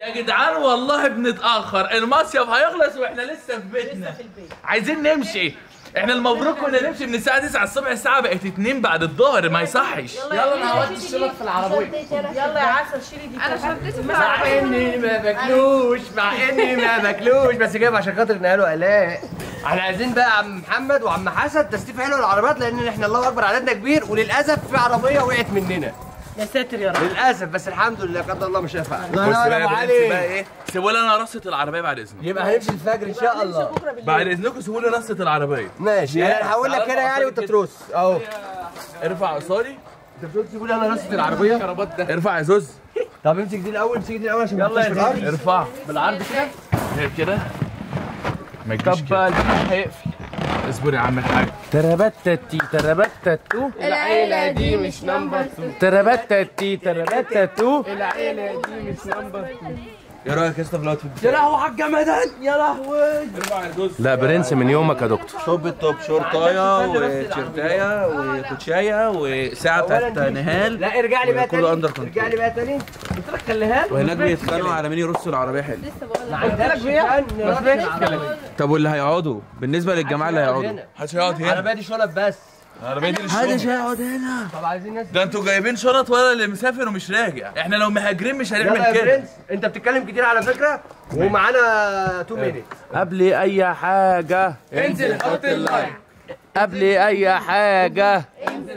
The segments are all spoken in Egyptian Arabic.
يا جدعان والله بنتاخر المصيف هيخلص واحنا لسه في بيتنا عايزين نمشي احنا المبروك كنا نمشي من الساعه 9 الصبح الساعه بقت 2 بعد الظهر ما يصحش يلا انا هودي الشنط في العربيه يلا يا عسل شيلي دي انا شنطتي في مع العربيه اني ما باكلوش مع اني ما باكلوش بس جايب عشان خاطر نقاله الاء احنا عايزين بقى عم محمد وعم حسن تستيف حلو العربيات لان احنا الله اكبر عددنا كبير وللاسف في عربيه وقعت مننا يا ساتر يا رب للاسف بس الحمد لله قدر الله مش هينفع بص بقى يا برنس بقى ايه سيبوا لي انا رصه العربيه بعد اذنك يبقى هنمشي الفجر ان شاء الله بعد اذنكم سيبوا لي رصه العربيه ماشي انا هقول لك هنا يعني وانت ترص اهو ارفع قصادي انت بتقول تسيبوا لي انا رصه العربيه ارفع يا زوز طب امسك دي الاول امسك دي الاول عشان يلا يا الارض ارفع بالعرض كده هيك كده ما يجيش كده هيقفل اصبر يا عم الحاج تربتتي تربتتو العيله دي مش نمبر تربتتي تربتتو العيله دي مش نمبر ايه رايك يا اسطى في الاوتفيت يا لهوي على الجمدان يا لهوي ارفع يا زوز لا برنس من يومك يا دكتور توب التوب شورتايه وتيشيرتايه وكوتشايه وساعه بتاعت نهال لا ارجع لي بقى كله تاني اندر كنترول. ارجع لي بقى تاني قلت لك خليها وهناك بيتخانقوا على مين يرصوا العربيه حلو قلت لك بيها ما سمعتش طب واللي هيقعدوا بالنسبه للجماعه اللي هيقعدوا محدش هيقعد هنا العربيه دي شنط بس العربيه دي للشغل هيقعد هنا طب عايزين ناس ده انتوا جايبين شنط ولا اللي مسافر ومش راجع احنا لو مهاجرين مش يلا هنعمل يا كده برنس انت بتتكلم كتير على فكره ومعانا 2 مينيت قبل اي حاجه انزل حط اللايك قبل اي حاجه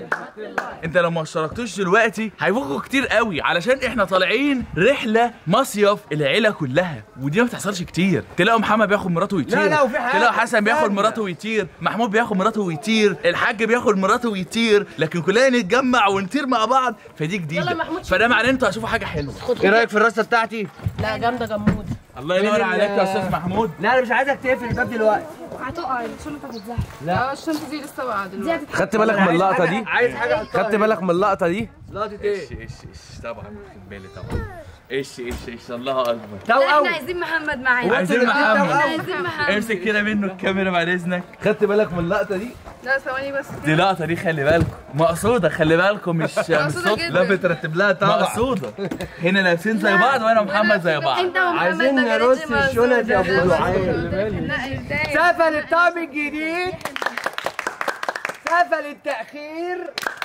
انت لو ما اشتركتوش دلوقتي هيفوقوا كتير قوي علشان احنا طالعين رحله مصيف العيله كلها ودي ما بتحصلش كتير تلاقوا محمد بياخد مراته ويطير لا، لا، وفي حاجة. تلاقوا حسن بياخد استنى. مراته ويطير محمود بياخد مراته ويطير الحاج بياخد مراته ويطير لكن كلنا نتجمع ونطير مع بعض فدي جديده محمود فده معناه ان انتوا هتشوفوا حاجه حلوه ايه رايك في الراسه بتاعتي لا جامده جمود الله ينور عليك يا استاذ محمود لا انا مش عايزك تقفل الباب دلوقتي هتقع الشنطه هتتزحلق لا الشنطه دي لسه واقعه دلوقتي خدت بالك من اللقطه دي عايز حاجه احطها خدت بالك من اللقطه دي لقطه ايه ايش ايش ايش طبعا واخد بالي طبعا ايش ايش ايش الله اكبر لا توأم احنا عايزين محمد معانا عايزين احنا محمد عايزين محمد امسك كده منه الكاميرا بعد اذنك خدت بالك من اللقطه دي لا ثواني بس دي لقطه دي خلي بالكم مقصوده خلي بالكم مش مش مقصودة صدفه جدا. بترتب لها طبعا مقصوده هنا لابسين زي بعض وانا ومحمد زي بعض انت ومحمد عايزين ما نرص كانتش الشنط يا مقصودة. أبو لا، دعاء. لا ازاي سفل الطعم الجديد سفل التأخير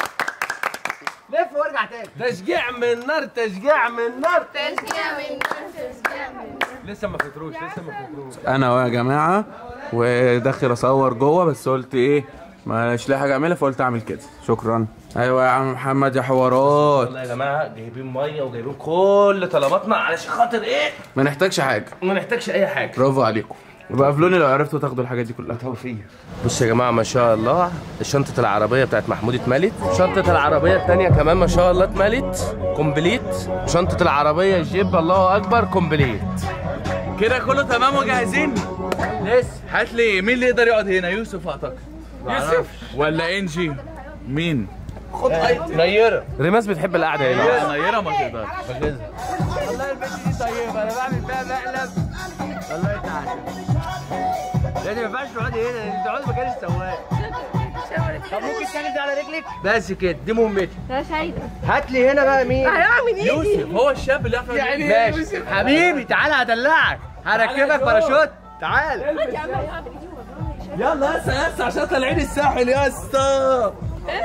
لف وارجع تاني تشجيع من نار تشجيع من نار تشجيع من تشجيع من لسه ما فطروش لسه ما فطروش انا اهو يا جماعه وداخل اصور جوه بس قلت ايه مش لاقي حاجه اعملها فقلت اعمل كده شكرا ايوه يا عم محمد يا حوارات والله يا جماعه جايبين ميه وجايبين كل طلباتنا علشان خاطر ايه ما نحتاجش حاجه ما نحتاجش اي حاجه برافو عليكم يبقى قابلوني لو عرفتوا تاخدوا الحاجات دي كلها توفيق بص يا جماعه ما شاء الله شنطه العربيه بتاعت محمود اتملت شنطه العربيه الثانيه كمان ما شاء الله اتملت كومبليت شنطه العربيه الجيب الله اكبر كومبليت كده كله تمام وجاهزين لسه هات لي مين اللي يقدر يقعد هنا يوسف اعتقد يوسف ولا انجي مين نيره ريماس بتحب القعده هنا لا نيره ما تقدرش والله البنت دي طيبة أنا بعمل فيها مقلب والله تعالى لا دي ما ينفعش تقعدي هنا انت تقعدي مكان السواق طب ممكن تاني على رجلك بس كده دي مهمتي مش عايزه هات لي هنا بقى مين هيعمل ايه يوسف هو الشاب اللي يعرف يعمل ماشي حبيبي تعالى هدلعك هركبك باراشوت تعال يلا يا اسطى يا اسطى عشان طالعين الساحل يا اسطى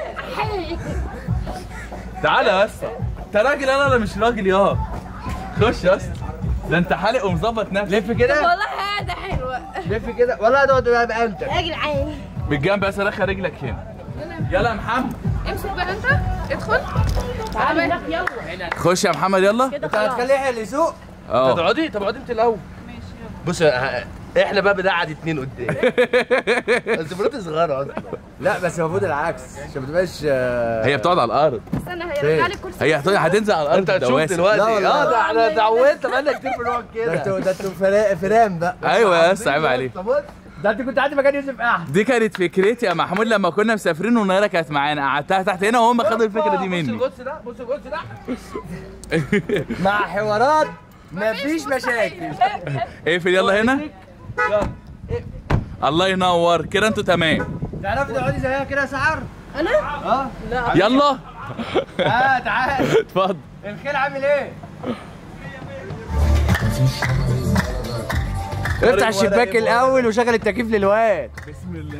تعالى يا اسطى انت راجل انا ولا مش راجل يا خش يا اسطى ده انت حالق ومظبط نفسك لف كده والله هذا حلوه لف كده والله تقعد بقى بقى يا جدعان بالجنب بس دخل رجلك هنا يلا يا محمد امسك بقى انت ادخل تعالى يلا خش يا محمد يلا انت هتخليه يحيى اللي يسوق اه تقعدي طب اقعدي انت الاول بص احنا بقى بنقعد اتنين قدام بس مراتي صغيره اصلا لا بس المفروض العكس عشان ما تبقاش هي بتقعد على الارض استنى هيرجع لي الكرسي هي هت- هتنزل على الارض انت هتشوف دواسة. دلوقتي لا والله. اه ده احنا اتعودنا بقالنا كتير بنقعد ده كده انتوا ده انتوا فرا- فرام بقى ايوه يا اسطى عيب عليك طب بص، ده انت كنت قاعد مكان يوسف قاعد دي كانت فكرتي يا محمود لما كنا مسافرين والنيره كانت معانا قعدتها تحت هنا وهم خدوا الفكره دي بص مني الجوز ده بص الجوز ده مع حوارات مفيش مشاكل اقفل يلا هنا الله ينور كده انتوا تمام تعرفي تقعدي زيها كده يا سعر انا اه يلا اه تعال اتفضل الخيل عامل ايه افتح الشباك الاول وشغل التكييف للواد بسم الله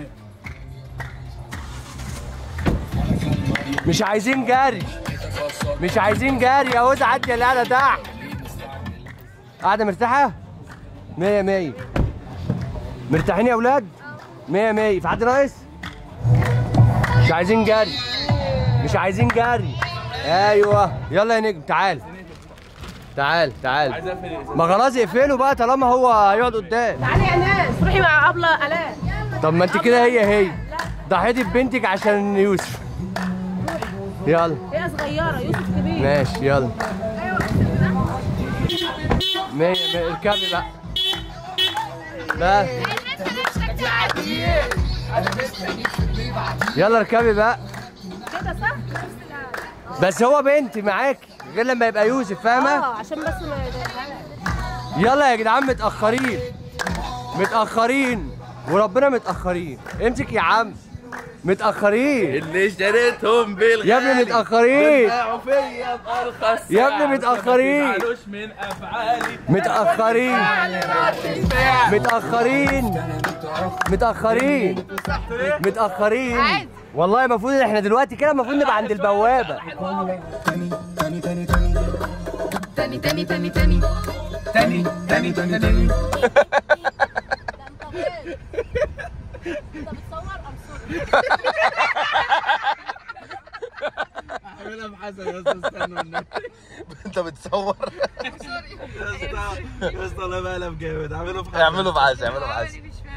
مش عايزين جري مش عايزين جري يا وزع عدي اللي قاعده تحت قاعده مرتاحه مية مية مرتاحين يا اولاد مية مية في حد ناقص مش عايزين جري مش عايزين جري ايوه يلا يا نجم تعال تعال تعال عايز اقفل ما خلاص اقفله بقى طالما هو هيقعد قدام تعالي يا ناس روحي مع ابله الاء طب ما انت كده هي هي ضحيتي ببنتك عشان يوسف يلا هي صغيره يوسف كبير ماشي يلا مية مية اركبي بقى بس يلا اركبي بقى كده صح؟ بس هو بنت معاكي غير لما يبقى يوسف فاهمه اه عشان بس ما يلا يا جدعان متاخرين متاخرين وربنا متاخرين امسك يا عم متاخرين اللي اشتريتهم بالغالي يا ابني متاخرين باعوا فيا بارخص يا ابني سعر. متأخرين. ما تزعلوش من افعالي متاخرين متاخرين متاخرين متاخرين والله المفروض ان احنا دلوقتي كده المفروض نبقى عند البوابه تاني تاني تاني تاني تاني تاني تاني تاني اعملها بحسن يا اسطى استنى والنبي. انت بتصور يا اسطى يا اسطى الله مقلب جامد اعمله بحسن اعمله بعز اعمله بعز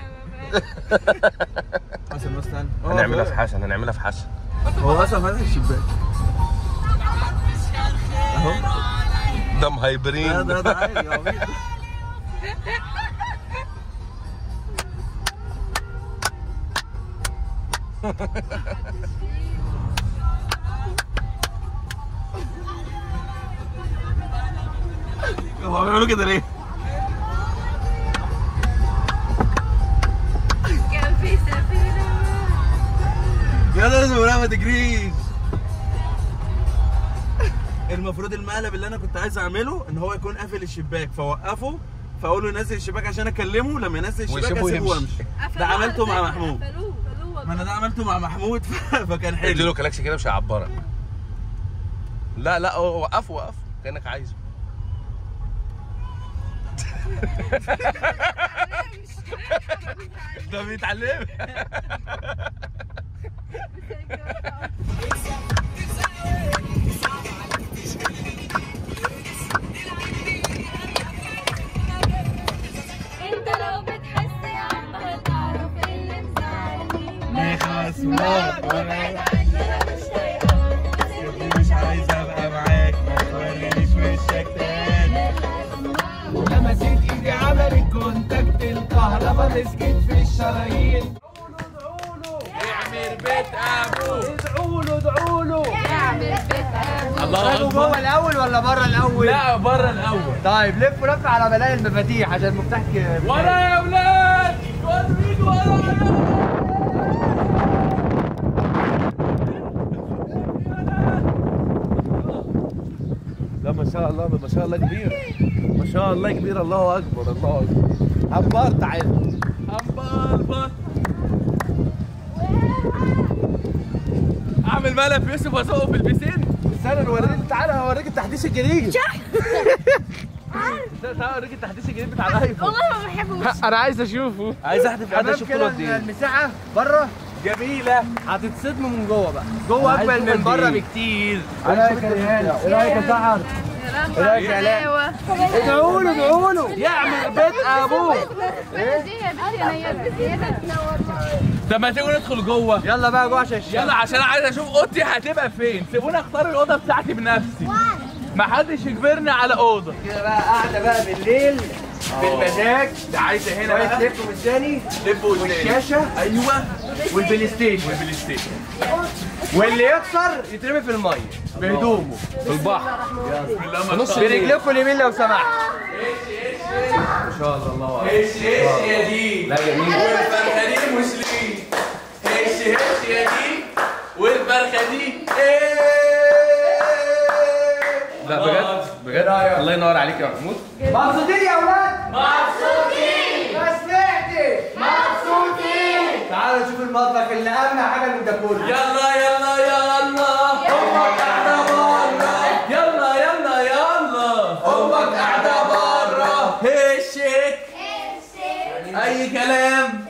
حسن استنى هو هنعملها في فاهم. حسن هنعملها في حسن هو اصلا فاتح الشباك ده مهايبرين ده ده ده عادي هو في- هو بيعملوا كده ليه؟ كان في سفينة يا لازم ولا ما تجريش المفروض المقلب اللي انا كنت عايز اعمله ان هو يكون قافل الشباك فوقفه فاقول له نزل الشباك عشان اكلمه لما ينزل الشباك ويسيبه اسيبه يمشي. وامشي ده عملته مع محمود قفلوه قفلوه ما انا ده عملته مع محمود ف- فكان حلو اديله كلاكس كده مش هيعبرك لا لا هو وقفه وقفه كانك عايزه ده بيتعلم انت لو بتحس يا عم هتعرف اللي مزعلني خصمك ابعد عني انا مش طايقاك مش عايز ابقى معاك ما تورينيش وشك تاني لمست ايدي عملت كونتاكت الكهرباء مسكت في الشرايين اعمل بيت ابوه ادعوا له ادعوا له اعمل بيت ابوه الله جوه الاول ولا بره الاول لا بره الاول طيب لفوا لف على بلاقي المفاتيح عشان المفتاح ك- ورا يا اولاد وريني ورا لا ما شاء الله ما شاء الله كبير ما شاء الله كبير الله اكبر الله اكبر عبار تعال امباربط اعمل ملف يوسف واسوقه في البسين استنى نوريك تعالى هوريك التحديث الجديد تعالى اوريك التحديث الجديد بتاع الايفون والله ما بحبه انا عايز اشوفه عايز احذف حد تمام اشوف كده طوله قد ايه المساحه بره جميله هتتصدموا من جوه بقى جوه اجمل من بره بكتير ايه ايه رايك يا ريان ايه رايك يا سحر ايه رايك يا علاء ادعوا له ادعوا له يعمل بيت ابوه دي يا بنتي انا يا بنتي طب ما تيجوا ندخل جوه يلا بقى جوه عشان الشمس يلا عشان عايز اشوف اوضتي هتبقى فين سيبوني اختار الاوضه بتاعتي بنفسي ما حدش يجبرني على اوضه كده بقى قاعده بقى بالليل بالمزاج ده عايزه هنا شويه بقى لف قدامي لب قدامي والشاشه ايوه والبلاي ستيشن والبلاي ستيشن واللي يخسر يترمي في الميه بهدومه في البحر نص برجلكم اليمين لو سمحت ما شاء الله الله اكبر هش هش يا دي لا جميل والفرخه دي مسلمين هش هش يا دي والفرخه دي ايه لا بجد بجد الله ينور عليك يا محمود مبسوطين يا اللي اهم حاجه من ده كله يلا يلا يلا امك قاعده بره يلا يلا يلا امك قاعده بره هشك اي كلام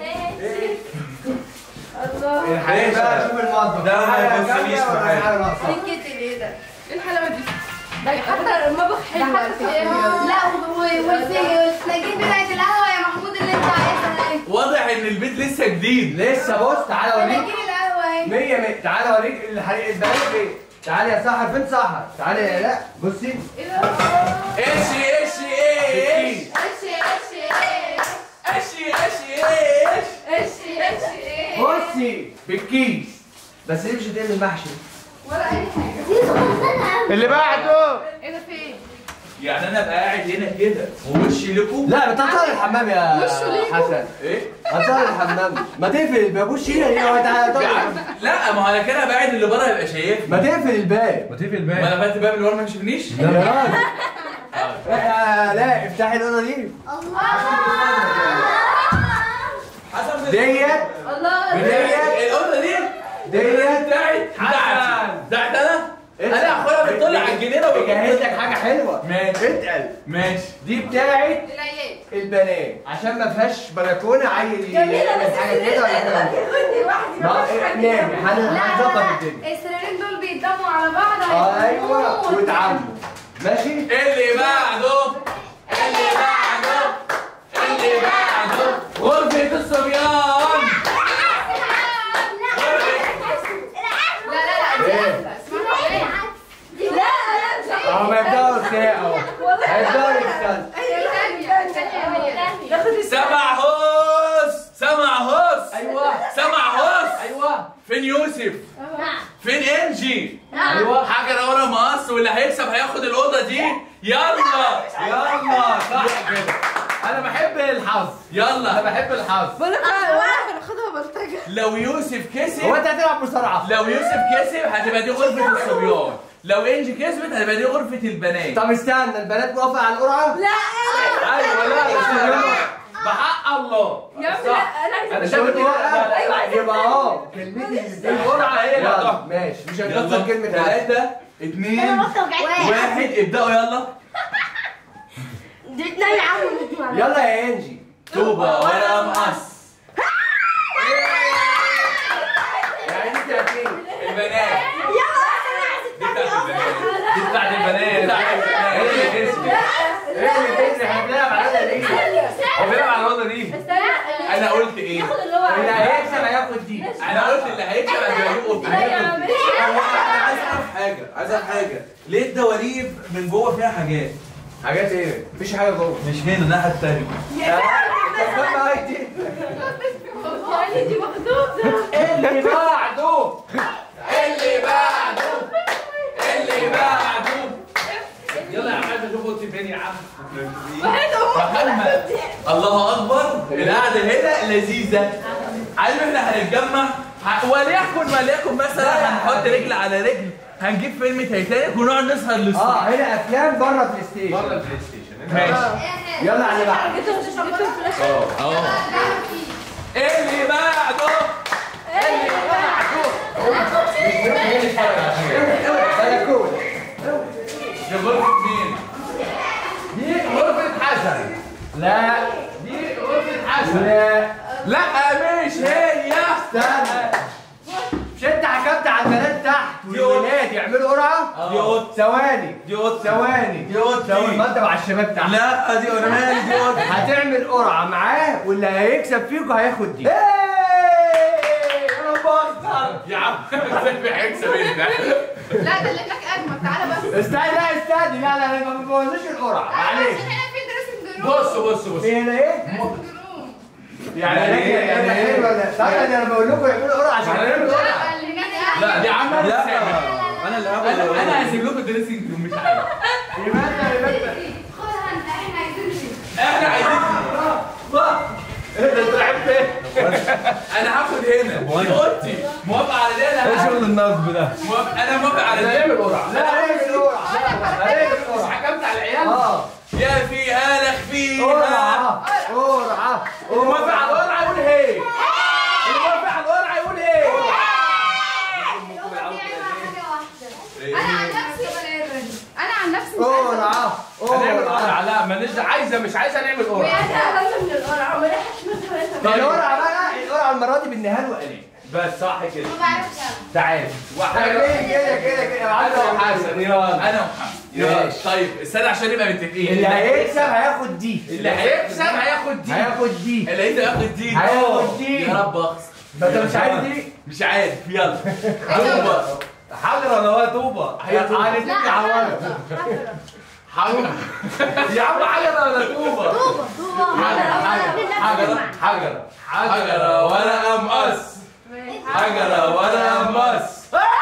الحقيقه بقى شوف المطبخ ده ما حاجة يبصليش كاملة ولا معايا. حاجة ناقصة. ايه الحلاوه دي ده حتى المطبخ حلو على فكرة. لا والسناجين بتاعت القهوة يا محمود اللي انت عايزها اهي واضح ان البيت لسه جديد لسه بص تعالى اوريك سناجين القهوة اهي 100 100 تعالى اوريك الحريق البنات فين تعالى يا سحر فين سحر تعالى يا لا بصي ايش ايش ايش اشي اشي ايه اشي اشي ايش اشي اشي ايه بصي في الكيس بس دي مش هتعمل محشي ولا اي حاجة اللي بعده ايه ده فين؟ يعني انا ابقى قاعد هنا كده ووشي لكم لا بتطلع الحمام يا وشه ليكوا. حسن ايه هتطلع الحمام ما تقفل الباب وش هنا هنا وانت يا هتطلع عم لا ما هو انا كده قاعد اللي بره يبقى شايفني ما تقفل الباب ما تقفل ما الباب انا فتحت الباب اللي ورا ما يشوفنيش يا راجل آه، لا افتحي الاوضه دي حسب ديت الله ديت الاوضه دي ديت بتاعت بتاعتي بتاعت انا انا اخويا بتطلع على الجنينه بجهز لك حاجه حلوه ماشي اتقل ماشي دي بتاعت العيال البنات عشان ما فيهاش بلكونه عيل يعمل حاجه كده ولا كده ما إيه، نامي هن- هنظبط الدنيا السريرين دول بيتضموا على بعض ايوه هيموت. واتعاملوا ماشي اللي بعده اللي بعده اللي بعده غرفة الصبيان لا لا لا دي إيه؟ أحلى. اسمها ايه؟ اهو ما يبداوا يتخانقوا هيبداوا يتخانقوا هي ثانية ثانية هي سمع هوس سمع هوس ايوه سمع هوس ايوه فين يوسف فين انجي ايوه حاجة ورا مقص واللي هيكسب هياخد الأوضة دي يلا يلا صح كده انا بحب الحظ انا يلا بحب الحظ بقول لك واحد هناخدها بلطجة لو يوسف هو كسب انت هتلعب بسرعه لو يوسف كسب هتبقى دي غرفة الصبيان لو انجي كسبت هتبقى دي غرفة البنات طب استنى البنات موافقه على القرعه لا ايوه لا بس يلا. بحق الله يا ابني لا انا عايزة انا شايف لا أيوة. يبقى اه كلمتي القرعة هي اللي يلا هتحكم. ماشي مش يلا هنكسر كلمه حاجه ثلاثة اتنين واحد ابدأوا يلا يلا يا انجي طوبة ولا مقص يعني انت هتيجي البنات دي بتاعت البنات دي بتاعت البنات ايه اللي كسب ايه اللي كسب احنا بنلعب على الأوضة دي هو بيلعب على الأوضة دي انا قلت ايه اللي هيكسب هياخد دي انا قلت اللي هيكسب هتبقى دي اوضه انا عايز اعرف حاجه عايز اعرف حاجه ليه الدواليب من جوه فيها حاجات حاجات ايه مفيش حاجه جوه مش هنا الناحيه التانيه طب ما هي دي يعني دي مخدوده اللي بعده اللي بعده اللي بعده يلا يا عم عايز اشوف اوضتي فين يا عم محمد الله اكبر القعده هنا لذيذه عارف احنا هنتجمع ه- وليكن وليكن مثلا هنحط رجل على رجل هنجيب فيلم تايتانيك ونقعد نسهر اه للصبح هنا افلام بره بلاي ستيشن بره البلاي ستيشن ماشي يلا على اللي بعده اه اللي بعده بلكونه دي غرفه مين؟ دي غرفه حسن لا دي غرفه حسن لا لا مش هي استنى مش انت حكمت على البنات تحت والولاد يعملوا قرعه؟ دي اوضتي ثواني دي اوضتي ثواني دي اوضتي ثواني ما انت مع الشباب تحت لا دي انا مالي دي اوضتي هتعمل قرعه معاه واللي هيكسب فيكم هياخد دي انا بخسر يا عم ازاي هيكسب انت؟ لا ده اللي لك اجمل تعالى بس استنى لا استنى لا لا لا ما بقولش القرعه معلش عشان هنا في دريسنج روم بص بص بص في هنا ايه؟ دريسنج روم يعني يعني ايه إيه؟ يعني يعني ايه إيه؟ ولا استنى انا بقول لكم اعملوا قرعه عشان نعمل قرعه اللي جاي لا دي عم انا لا هسيبها. انا اللي انا هاخد انا هسيب لكم الدريسنج روم مش عارف يبقى انت يبقى انت خدها انت احنا عايزين احنا عايزين ايه ده انت لعبت ايه؟ انا هاخد هنا دي اوضتي موافق على ده انا هاخد. شغل النصب ده موافق انا موافق على ده نعمل قرعه لا نعمل قرعه هنعمل مش قرعه حكمت على العيال اه يا فيها لك فيها قرعه قرعه وموافق على القرعه يقول هي اللي موافق على القرعه يقول هي عايزه مش عايزه نعمل قرعه بجد اهم من القرعه ما ريحتش مثلا القرعه بقى القرعه المره دي بالنهال وقليل بس صح كده ما بعرفش تعال كده كده كده كده يا انا معلم وحسن يلا انا وحسن يلا ماشي. طيب استنى عشان نبقى متفقين اللي هيكسب هياخد دي اللي هيكسب هياخد دي هياخد دي اللي هيكسب هياخد دي هياخد دي. يا رب اخسر ما انت مش عايز دي مش عارف يلا طوبة حجر ولا هو طوبه هي طوبة. هنتفق عوض حجر يا عم حجر ولا طوبه طوبه طوبه حجر حجر حجرة ولا أمقص حجرة ولا أمقص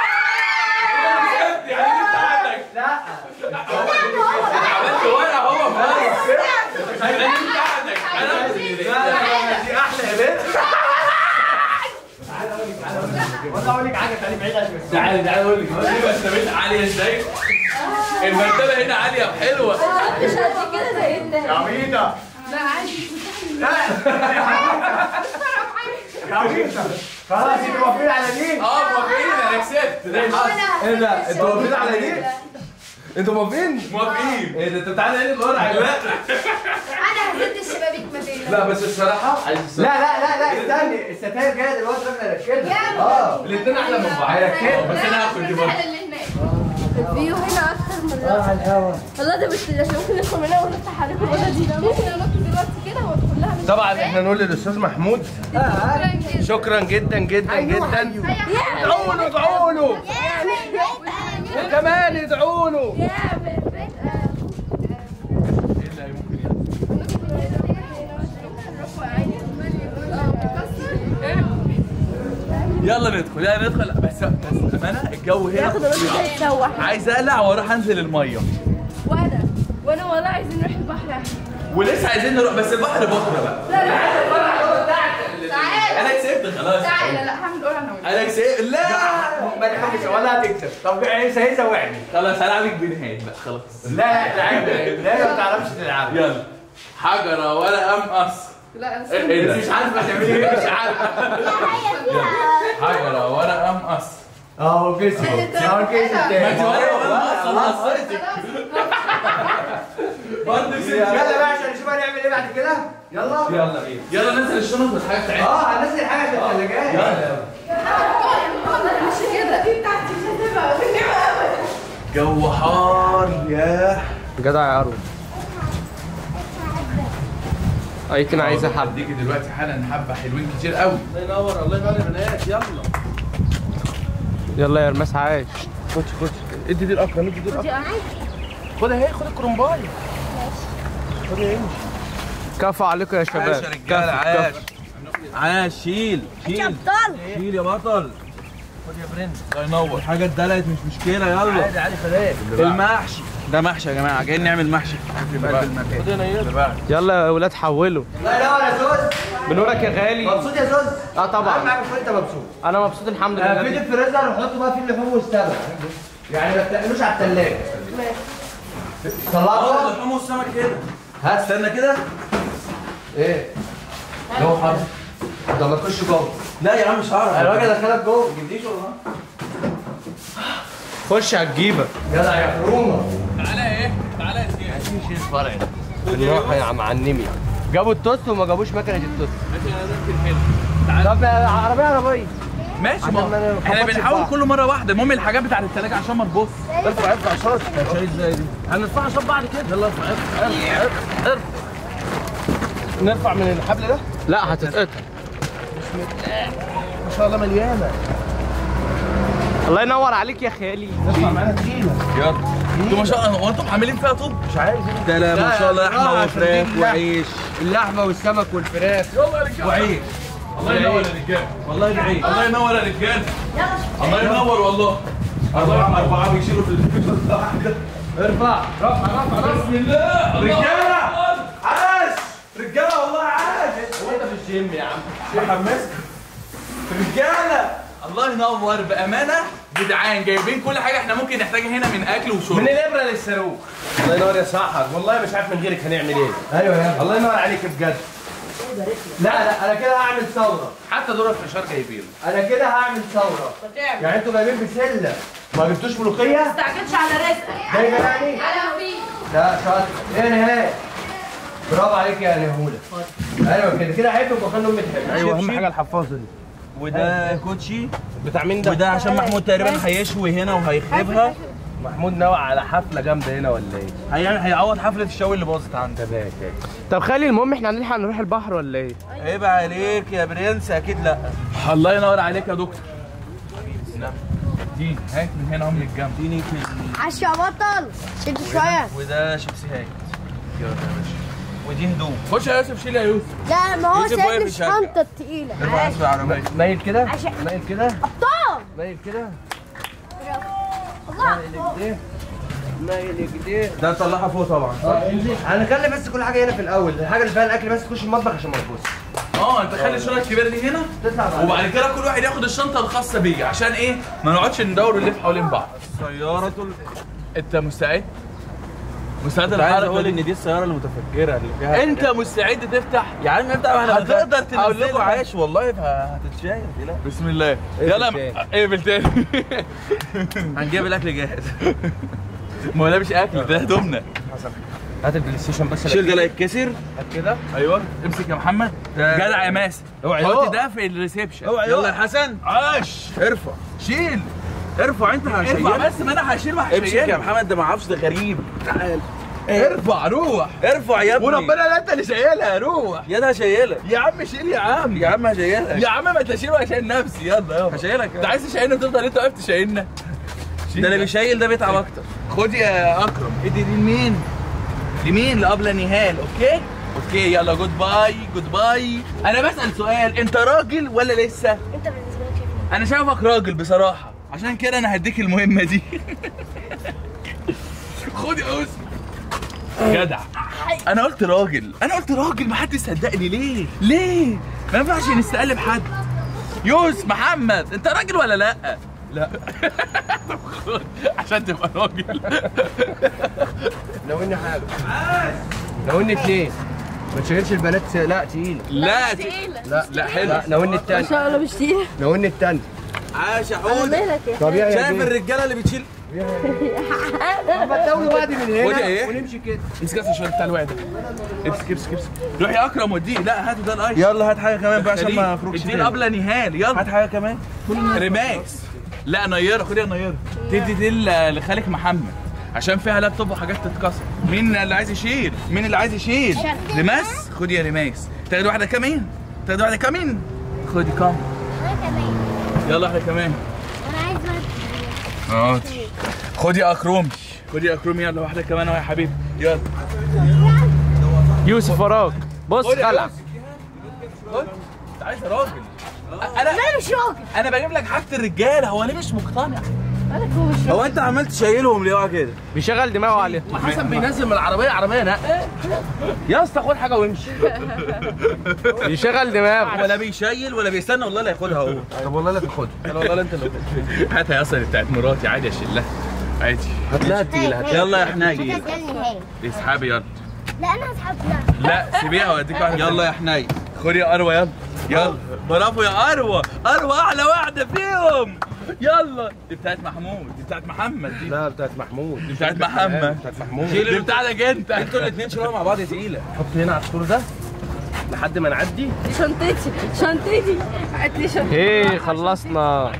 يعني انت عندك لا عملت ورقة هو مقص يعني انت عندك انا دي احلى يا بنت والله اقول لك حاجه تعالي بعيد عشان تعالى تعالى اقول لك مرتبتها عالية ازاي المرتبة هنا عالية وحلوة مش قد كده زي انت يا عبيطه لا عادي لا يا عبيطه خلاص انتوا واقفين على دي اه موافقين انا كسبت ده حصل ايه ده انتوا واقفين على دي انتوا موافقين موافقين ايه ده انتوا تعالى نقلب القرعه لا انا هزيت الشبابيك ما تقلقش لا بس الصراحة عايز لا لا لا لا استني الستاير جايه دلوقتي احنا نركزها اه الاثنين احلى من بعض هيركزوا بس انا هاخد دي برضه الفيو هنا اكتر من الرقم الهوا والله ده بس عشان ممكن ندخل من هنا ونفتح عليكم الاوضه دي ممكن انط دلوقتي كده وادخل لها من طبعا احنا نقول للاستاذ محمود شكرا جدا جدا جدا ادعوا له ادعوا له كمان ادعوا له يلا ندخل يلا ندخل بس بس امانه الجو هنا ياخد الوقت يتسوح عايز اقلع واروح انزل الميه وانا وانا والله عايزين نروح البحر ولسه عايزين نروح بس البحر بكره بقى لا لا تعالى انا كسبت خلاص تعالى لا هعمل قرعه انا وانت انا كسبت لا ما تحبش ولا هتكسب طب عيسى هيسا وعني خلاص هلعبك بنهاية بقى خلاص لا تعالى لا ما بتعرفش تلعب يلا حجرة ولا امقص لا انا ايه ده مش عارفه تعملي ايه مش عارفه حجرة ولا امقص اهو كسب اهو كسب ما تاني انت ولا امقص خلصتك برضه يلا بقى عشان نشوف هنعمل ايه بعد كده يلا يلا بينا يلا ننزل الشنط والحاجات بتاعتنا اه هننزل حاجه في الثلاجات يلا مش كده دي بتاعتي مش هتبقى جو حار ياه جدع يا ارو ايكن عايزه حب هديكي دلوقتي حالا حبه حلوين كتير قوي الله ينور الله ينور يا بنات يلا يلا يا رماس عاش خش خش ادي دي الاكرم ادي دي الاكرم خد اهي خد الكرنبايه خد اهي كفو عليكم يا شباب عاش يا رجاله كفو، عاش كفو. عاش شيل شيل شيل يا بطل خد يا برنس الله ينور حاجه اتدلقت مش مشكله يلا عادي عادي خلاص المحشي ده محشي يا جماعه جايين نعمل محشي في قلب المكان يلا يا ولاد حولوا الله ينور يا زوز بنورك يا غالي مبسوط يا زوز اه طبعا اهم حاجه تكون انت مبسوط انا مبسوط الحمد آه، في لله الفريزر وحطوا بقى فيه اللحوم والسمك يعني ما تقلوش على الثلاجه طلعوا اه اللحوم والسمك كده هات استنى كده ايه جو حر ده ما تخش جوه لا يا عم مش هعرف الراجل دخلك جوه ما تجيبليش والله خش على الجيبه جدع يا حرومه تعالى ايه تعالى يا سيدي بالراحه يا عم عنمي جابوا التوست وما جابوش مكنه التوست ماشي انا ممكن هنا طب عربيه عربيه ماشي عشان ما ما احنا نخبطش بنحاول بعض. كل مره واحده المهم الحاجات بتاعت الثلاجه عشان ما تبص ارفع ارفع شرط شايف ازاي دي هنرفعها عشان بعد كده يلا ارفع ارفع ارفع ارفع ارفع نرفع من الحبل ده؟ لا هتتقطع ما شاء الله مليانه الله ينور عليك يا خالي ارفع معانا تقيله يلا انتوا ما شاء الله هو انتوا عاملين فيها طب مش عايز ده لا ما شاء الله لا، لحمه عشان دي وفراخ اللحمة. وعيش اللحمه والسمك والفراخ يلا يا رجاله وعيش الله ينور يا رجاله والله بعيش الله ينور يا رجاله الله ينور والله أربعة أربعة بيشيلوا في الفيديو واحدة ارفع رفع رفع رفع بسم الله رجالة. الله عاش رجاله والله عاش هو انت في الجيم يا عم محمسك رجاله الله ينور بامانه جدعان جايبين كل حاجه احنا ممكن نحتاجها هنا من اكل وشرب من الابره للصاروخ الله ينور يا سحر والله مش عارف من غيرك هنعمل ايه ايوه يا ابني الله ينور عليك بجد لا لا انا كده هعمل ثوره حتى دور الفشار جايبينه انا كده هعمل ثوره يعني انتوا جايبين بسله ما جبتوش ملوخيه ما تستعجلش على رزقك جايبه يعني على فين لا شاطر ايه نهاية برافو عليك يا نهوله ايوه كده كده احبك واخلي امي تحبك ايوه اهم حاجه الحفاظه دي وده كوتشي بتاع مين ده؟ وده عشان محمود تقريبا هيشوي هنا وهيخربها محمود ناوي على حفله جامده هنا ولا ايه؟ هي- هيعوض حفله الشوي اللي باظت عنده تمام طب خلي المهم احنا هنلحق نروح البحر ولا ايه؟ عيب عليك يا برنس اكيد لا الله ينور عليك يا دكتور دي هات من هنا هم للجنب اديني في عش يا بطل شد شويه وده شيبسي هايت يلا يا باشا ودي هدوم خش يا يوسف شيل يا يوسف لا ما هو يوسف سايب واقف لي يشجع. الشنطه التقيله ارفع نصب العربيه مايل كده عشان- مايل كده ابطال مايل كده الله مايل كده ده طلعها فوق طبعا هنخلي بس كل حاجه هنا في الاول الحاجه اللي فيها الاكل بس تخش المطبخ عشان ما تبص اه انت خلي الشنطه الكبيره دي هنا تطلع بعد وبعد كده كل واحد ياخد الشنطه الخاصه بيه عشان ايه ما نقعدش ندور ونلف حوالين بعض سيارة ال- انت مستعد مستعد كنت عايز للحركه اقول دي ان دي السيارة المتفجرة اللي فيها انت مستعد تفتح يا عم افتح واحنا هتقدر هقول لكم تنزلها. عايش والله فهتتشايل لا بسم الله اقفل يلا تاني. اقفل تاني هنجيب الاكل جاهز ما هو ده مش اكل ده هدومنا هات البلاي ستيشن بس الشيل ده لا يتكسر هات كده ايوه امسك يا محمد جدع يا ماسك اوعى حط يقع. ده في الريسبشن اوعى يلا يا حسن عاش ارفع شيل ارفع انت ارفع هشيلك بس ما انا هشيل امسك يا وهشيل محمد ده ما اعرفش ده غريب تعال ارفع روح ارفع يا ابني وربنا لا انت اللي شايلها روح يا ده هشيلك يا عم شيل يا عم يا عم هشيلك يا عم ما تشيل ولا شايل نفسي يلا يلا هشيلك انت عايز تشيلنا وتفضل انت واقف تشيلنا ده اللي بيشيل ده بيتعب اكتر خد يا اكرم ادي دي لمين؟ لمين؟ لابله نهال اوكي؟ اوكي يلا جود باي جود باي انا بسال سؤال انت راجل ولا لسه؟ انت بالنسبه لك شايف إيه؟ انا شايفك راجل بصراحه عشان كده انا هديك المهمه دي خد يا اسم جدع انا قلت راجل انا قلت راجل ما حدش صدقني ليه ليه ما ينفعش نستقلب حد يوسف محمد انت راجل ولا لا لا طب خد عشان تبقى راجل ناولني حاجه ناولني اتنين ما تشغلش البنات س- لا تقيل لا تقيلة لا لا حلو لا ناولني ان التاني شاء الله مش تقيلة ناولني التاني عاش يا انا حود مالك يا طب يا شايف يا الرجاله اللي بتشيل طب ما تاولوا بعض من خد هنا ايه؟ ونمشي كده امسك بس عشان بتاع الواد امسك امسك امسك روح يا اكرم وديه لا هاتوا ده الايس يلا هات حاجه كمان بقى عشان ما اخرجش ادي تاني. الابله نهال يلا هات حاجه كمان ريماكس لا نيره خد يا نيره تدي دي ل- لخالك محمد عشان فيها لابتوب وحاجات تتكسر مين اللي عايز يشيل مين اللي عايز يشيل ريماس خد يا ريماكس تاخد واحده كمان تاخد واحده كمان خدي كام انا كمان يلا واحده كمان انا عايز واحد اه خد يا اكرومي خد يا اكرومي يلا واحده كمان اهو يا حبيبي يلا يوسف وراك بص خد يا خلع يوسف. خد انت عايز يا راجل انا انا مش راجل انا بجيب لك حاجه الرجاله هو ليه مش مقتنع مالك هو مش هو انت عمال تشيلهم ليه اوعى كده بيشغل دماغه عليها حسن بينزل من العربيه عربيه لا يا اسطى خد حاجه وامشي بيشغل دماغه ولا بيشيل ولا بيستنى والله لا ياخدها هو طب والله لا تاخدها انا والله انت اللي هاتها يا اصلا بتاعت مراتي عادي اشيلها عادي هتلاقيها تقيله هتلاقيها يلا يا حنين هتسألني هاي اسحبي يلا لا انا هسحب لا لا سيبيها واديك واحده يلا يا حنين خد يا اروى يلا يلا برافو يا اروى اروى احلى واحده فيهم يلا دي بتاعت محمود دي بتاعت محمد دي لا بتاعت محمود دي بتاعت محمد بتاعت محمود دي بتاعتك انت انتوا الاثنين شيلوها مع بعض تقيله حط هنا على السور ده لحد ما نعدي دي شنطتي شنطتي هات لي شنطتي ايه خلصنا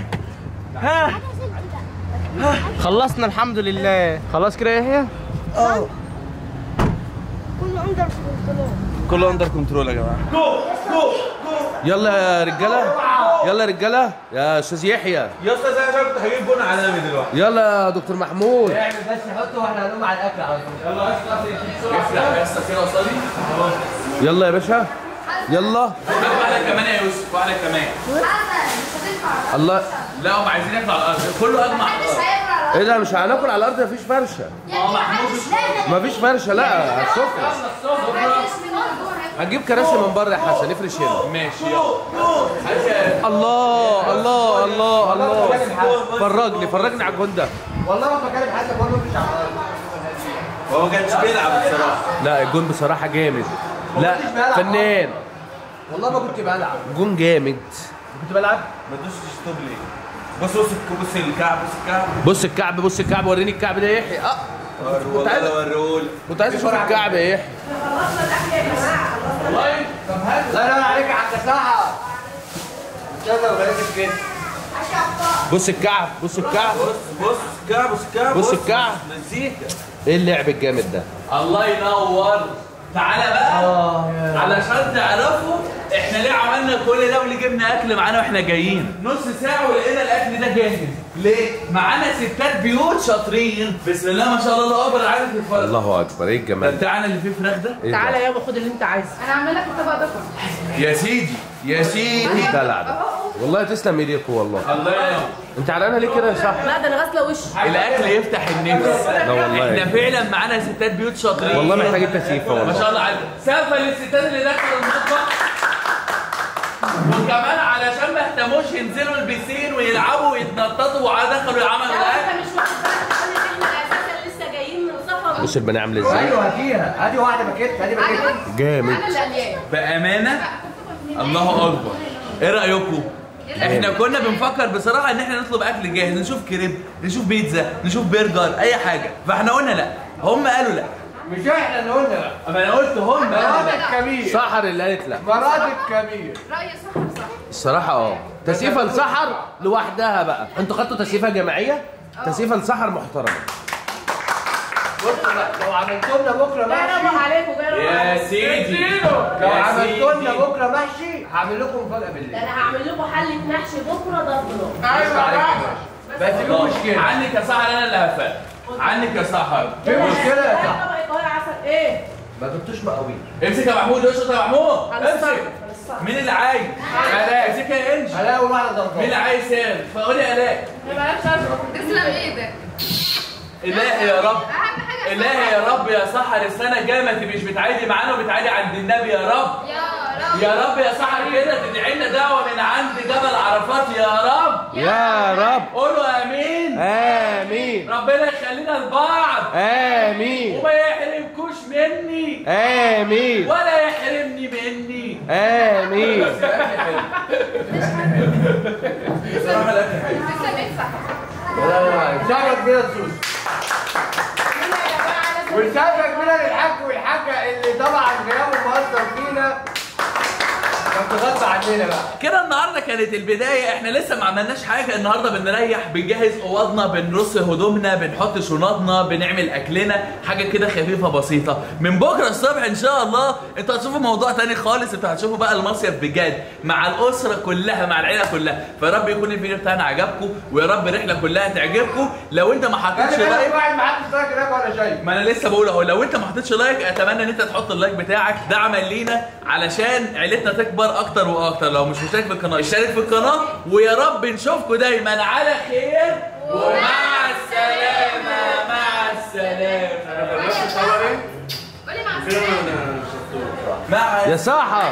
خلصنا الحمد لله خلاص كده يا يحيى كله اندر كنترول كله اندر كنترول يا جماعه يلا يا رجاله يلا يا رجاله يا استاذ يحيى يا استاذ انا كنت هجيب جون عالمي دلوقتي يلا يا دكتور محمود اعمل بس حطه واحنا هنقوم على الاكل على طول افتح يا اسطى كده قصادي يلا يا باشا يلا هات واحده كمان يا يوسف واحده كمان الله لا هم عايزين ياكلوا على الارض كله اجمع على الارض ايه ده مش هناكل على الارض مفيش فرشه مفيش فرشه لا على السفره هنجيب كراسي من بره يا حسن نفرش هنا ماشي يلا الله الله الله الله فرجني فرجني على الجون ده والله ما بكلم حد بقول له مش على هو ما كانش بيلعب بصراحه لا الجون بصراحه جامد لا فنان والله ما كنت بلعب جون جامد كنت بلعب ما تدوسش ستوب ليه بص بص بص الكعب بص الكعب بص الكعب بص الكعب وريني الكعب ده يا يحيى اه كنت عايز والله اوريهولك كنت عايز اشوف الكعب يا يحيى لا لا عليك يا عبد الساحه استنى وغيرت كده بص الكعب بص الكعب بص بص الكعب بص الكعب بص الكعب. مزيكا ايه اللعب الجامد ده الله ينور تعالى بقى علشان تعرفوا احنا ليه عملنا كل ده وليه جبنا اكل معانا واحنا جايين نص ساعه ولقينا الاكل ده جاهز ليه معانا ستات بيوت شاطرين بسم الله ما شاء الله الله اكبر عارف تتفرج الله اكبر ايه ده الجمال ده بتاعنا اللي فيه فراخ ده إيه ده؟ تعالى يابا خد اللي انت عايزه انا عامله لك الطبق ده يا سيدي يا سيدي ايه الدلع ده والله تسلم ايديكم والله الله ينور انت علقانه ليه كده يا صاحبي لا ده انا غاسله وشي الاكل يفتح النفس لا والله. احنا فعلا معانا ستات بيوت شاطرين والله محتاج التسييفه ما والله شاء الله عليك سقفه للستات اللي دخلوا المطبخ وكمان علشان ما اهتموش ينزلوا البسين ويلعبوا ويتنططوا ودخلوا يعملوا لا الاكل انت مش واخد بالك ان احنا اساسا لسه جايين من سفر بص البنيه عامله ازاي ايوه هاتيها هاتي واحده باكيت هاتي باكيت جامد انا اللي قليان بامانه الله اكبر ايه رايكم احنا كنا بنفكر بصراحه ان احنا نطلب اكل جاهز نشوف كريب نشوف بيتزا نشوف برجر اي حاجه فاحنا قلنا لا هم قالوا لا مش احنا اللي قلنا بقى اما انا قلت هم قالوا مراد لا الكبير سحر اللي قالت لا مراد الكبير رايي صح صح الصراحه اه تسييفه لسحر لوحدها بقى انتوا خدتوا تسييفه جماعيه تسييفه لسحر محترمه بصوا بقى لو عملتوا لنا بكره لا محشي روح عليكم جاي روح يا سيدي لو يا عملتوا لنا سيدي. بكره محشي هعمل لكم مفاجاه بالليل ده انا هعمل لكم حله محشي بكره ضرب نار ايوه عليكم بس في مشكله عنك يا سحر انا اللي هفل عنك يا سحر في مشكله يا لا صاحبي طبق القاهره عسل ايه ما جبتوش مقاويل امسك يا محمود اشرط يا محمود على الصبر امسك على الصبر مين اللي عايز؟ الاء امسك يا انج هلاقي اول واحده مين اللي ضربه عايز سام؟ فقولي يا الاء ما بلاش ارجع تسلم ايدك الهي يا رب اهم حاجه الهي يا رب يا سحر السنه الجايه ما تبقيش بتعادي معانا وبتعادي عند النبي يا رب يا رب يا رب يا سحر كده تدعي لنا دعوه من عند جبل عرفات يا رب يا رب قولوا امين امين ربنا يخلينا لبعض امين وما يحرمكوش مني امين ولا يحرمني مني امين بصراحه الاكل حلو تسلم ايدك صح شغل كده السوس ورسالة كبيرة للحاج والحاجة اللي طبعا غيابه مؤثر فينا كان تغطى عننا بقى كده النهارده كانت البدايه احنا لسه ما عملناش حاجه النهارده بنريح بنجهز اوضنا بنرص هدومنا بنحط شنطنا بنعمل اكلنا حاجه كده خفيفه بسيطه من بكره الصبح ان شاء الله انتوا هتشوفوا موضوع تاني خالص انتوا هتشوفوا بقى المصيف بجد مع الاسره كلها مع العيله كلها فيا رب يكون الفيديو بتاعنا عجبكم ويا رب الرحله كلها تعجبكم لو انت ما خلي حطيتش بالك لايك في واحد معاه اشتراك هناك وانا شايف ما انا لسه بقول اهو لو انت ما حطيتش لايك اتمنى ان انت تحط اللايك بتاعك دعما لينا علشان عيلتنا تكبر اكتر واكتر لو مش مشترك في القناه اشترك في القناه ويا رب نشوفكم دايما على خير ومع السلامه مع السلامه قولي مع السلامه مع يا سحر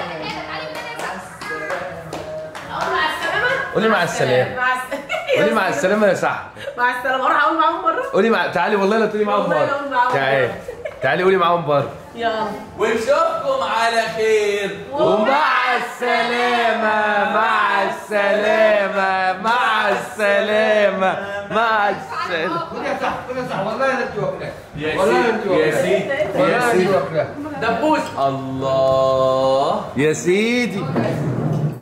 اقول مع السلامه قولي مع السلامه مع السلامه قولي مع السلامه يا سحر مع السلامه اروح اقول معاهم مره قولي مع تعالي والله لا تقولي معاهم والله لا أقول بره معاهم تعالي تعالي قولي معاهم بره يلا ونشوفكم على خير ومع السلامة مع السلامة مع السلامة مع السلامة خد يا صاحبي خد يا صاحبي والله انت واكلاه يا والله انت سيدي يا واكلاه سيدي يا والله انت سيدي واكلاه دبوس الله يا سيدي